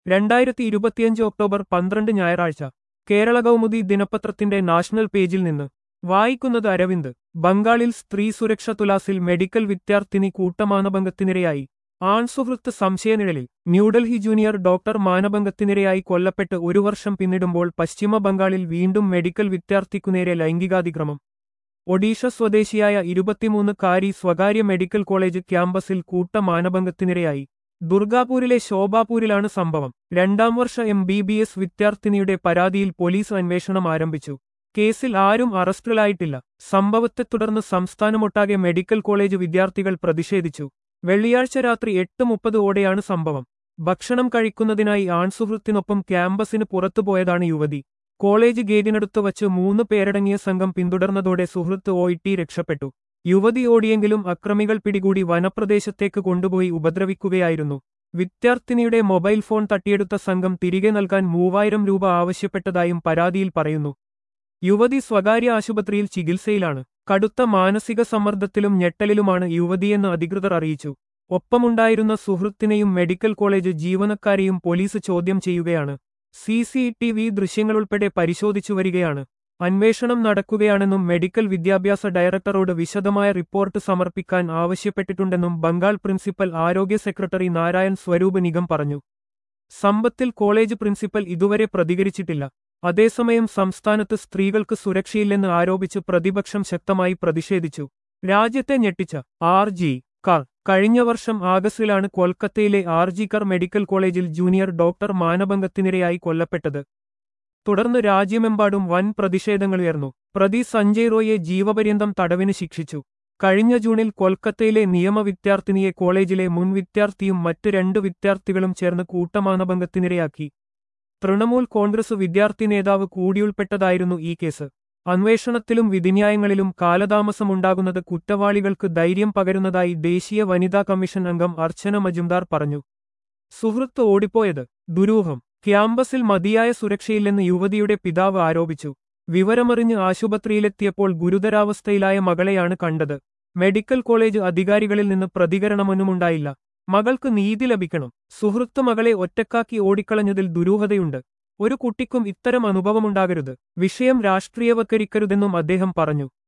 രണ്ടായിരത്തി ഇരുപത്തിയഞ്ച് ഒക്ടോബർ പന്ത്രണ്ട് ഞായറാഴ്ച കേരള കൗമുദി ദിനപത്രത്തിന്റെ നാഷണൽ പേജിൽ നിന്ന് വായിക്കുന്നത് അരവിന്ദ് ബംഗാളിൽ സ്ത്രീ സുരക്ഷ തുലാസിൽ മെഡിക്കൽ വിദ്യാർത്ഥിനി കൂട്ടമാനഭംഗത്തിനിരയായി ആൺസുഹൃത്ത് സംശയനിഴലിൽ ന്യൂഡൽഹി ജൂനിയർ ഡോക്ടർ മാനഭംഗത്തിനിരയായി കൊല്ലപ്പെട്ട് ഒരു വർഷം പിന്നിടുമ്പോൾ പശ്ചിമ ബംഗാളിൽ വീണ്ടും മെഡിക്കൽ വിദ്യാർത്ഥിക്കുനേരെ ലൈംഗികാതിക്രമം ഒഡീഷ സ്വദേശിയായ ഇരുപത്തിമൂന്ന് കാരി സ്വകാര്യ മെഡിക്കൽ കോളേജ് ക്യാമ്പസിൽ കൂട്ടമാനഭംഗത്തിനിരയായി ദുർഗാപൂരിലെ ശോഭാപൂരിലാണ് സംഭവം രണ്ടാം വർഷ എം ബി ബി എസ് വിദ്യാർത്ഥിനിയുടെ പരാതിയിൽ പോലീസ് അന്വേഷണം ആരംഭിച്ചു കേസിൽ ആരും അറസ്റ്റിലായിട്ടില്ല സംഭവത്തെ തുടർന്ന് സംസ്ഥാനമൊട്ടാകെ മെഡിക്കൽ കോളേജ് വിദ്യാർത്ഥികൾ പ്രതിഷേധിച്ചു വെള്ളിയാഴ്ച രാത്രി എട്ട് മുപ്പത് ഓടെയാണ് സംഭവം ഭക്ഷണം കഴിക്കുന്നതിനായി ആൺസുഹൃത്തിനൊപ്പം ക്യാമ്പസിന് പുറത്തുപോയതാണ് യുവതി കോളേജ് ഗേറ്റിനടുത്ത് വച്ച് മൂന്ന് പേരടങ്ങിയ സംഘം പിന്തുടർന്നതോടെ സുഹൃത്ത് ഒയിട്ടി രക്ഷപ്പെട്ടു യുവതി ഓടിയെങ്കിലും അക്രമികൾ പിടികൂടി വനപ്രദേശത്തേക്ക് കൊണ്ടുപോയി ഉപദ്രവിക്കുകയായിരുന്നു വിദ്യാർത്ഥിനിയുടെ മൊബൈൽ ഫോൺ തട്ടിയെടുത്ത സംഘം തിരികെ നൽകാൻ മൂവായിരം രൂപ ആവശ്യപ്പെട്ടതായും പരാതിയിൽ പറയുന്നു യുവതി സ്വകാര്യ ആശുപത്രിയിൽ ചികിത്സയിലാണ് കടുത്ത മാനസിക സമ്മർദ്ദത്തിലും ഞെട്ടലിലുമാണ് യുവതിയെന്ന് അധികൃതർ അറിയിച്ചു ഒപ്പമുണ്ടായിരുന്ന സുഹൃത്തിനെയും മെഡിക്കൽ കോളേജ് ജീവനക്കാരെയും പോലീസ് ചോദ്യം ചെയ്യുകയാണ് സി സി ടി വി ദൃശ്യങ്ങളുൾപ്പെടെ പരിശോധിച്ചു വരികയാണ് അന്വേഷണം നടക്കുകയാണെന്നും മെഡിക്കൽ വിദ്യാഭ്യാസ ഡയറക്ടറോട് വിശദമായ റിപ്പോർട്ട് സമർപ്പിക്കാൻ ആവശ്യപ്പെട്ടിട്ടുണ്ടെന്നും ബംഗാൾ പ്രിൻസിപ്പൽ ആരോഗ്യ സെക്രട്ടറി നാരായൺ സ്വരൂപ് നിഗം പറഞ്ഞു സമ്പത്തിൽ കോളേജ് പ്രിൻസിപ്പൽ ഇതുവരെ പ്രതികരിച്ചിട്ടില്ല അതേസമയം സംസ്ഥാനത്ത് സ്ത്രീകൾക്ക് സുരക്ഷയില്ലെന്ന് ആരോപിച്ച് പ്രതിപക്ഷം ശക്തമായി പ്രതിഷേധിച്ചു രാജ്യത്തെ ഞെട്ടിച്ച ആർ ജി കാർ കഴിഞ്ഞ വർഷം ആഗസ്റ്റിലാണ് കൊൽക്കത്തയിലെ ആർ ജി കർ മെഡിക്കൽ കോളേജിൽ ജൂനിയർ ഡോക്ടർ മാനഭംഗത്തിനിരയായി കൊല്ലപ്പെട്ടത് തുടർന്ന് രാജ്യമെമ്പാടും വൻ പ്രതിഷേധങ്ങളുയർന്നു പ്രതി സഞ്ജയ് റോയെ ജീവപര്യന്തം തടവിന് ശിക്ഷിച്ചു കഴിഞ്ഞ ജൂണിൽ കൊൽക്കത്തയിലെ നിയമ വിദ്യാർത്ഥിനിയെ കോളേജിലെ മുൻ വിദ്യാർത്ഥിയും മറ്റ് രണ്ട് വിദ്യാർത്ഥികളും ചേർന്ന് കൂട്ടമാനഭംഗത്തിനിരയാക്കി തൃണമൂൽ കോൺഗ്രസ് വിദ്യാർത്ഥി നേതാവ് കൂടിയുൾപ്പെട്ടതായിരുന്നു ഈ കേസ് അന്വേഷണത്തിലും വിധിന്യായങ്ങളിലും കാലതാമസമുണ്ടാകുന്നത് കുറ്റവാളികൾക്ക് ധൈര്യം പകരുന്നതായി ദേശീയ വനിതാ കമ്മീഷൻ അംഗം അർച്ചന മജുംദാർ പറഞ്ഞു സുഹൃത്ത് ഓടിപ്പോയത് ദുരൂഹം ക്യാമ്പസിൽ മതിയായ സുരക്ഷയില്ലെന്ന് യുവതിയുടെ പിതാവ് ആരോപിച്ചു വിവരമറിഞ്ഞ് ആശുപത്രിയിലെത്തിയപ്പോൾ ഗുരുതരാവസ്ഥയിലായ മകളെയാണ് കണ്ടത് മെഡിക്കൽ കോളേജ് അധികാരികളിൽ നിന്ന് പ്രതികരണമൊന്നുമുണ്ടായില്ല മകൾക്ക് നീതി ലഭിക്കണം സുഹൃത്ത് മകളെ ഒറ്റക്കാക്കി ഓടിക്കളഞ്ഞതിൽ ദുരൂഹതയുണ്ട് ഒരു കുട്ടിക്കും ഇത്തരം അനുഭവമുണ്ടാകരുത് വിഷയം രാഷ്ട്രീയവൽക്കരിക്കരുതെന്നും അദ്ദേഹം പറഞ്ഞു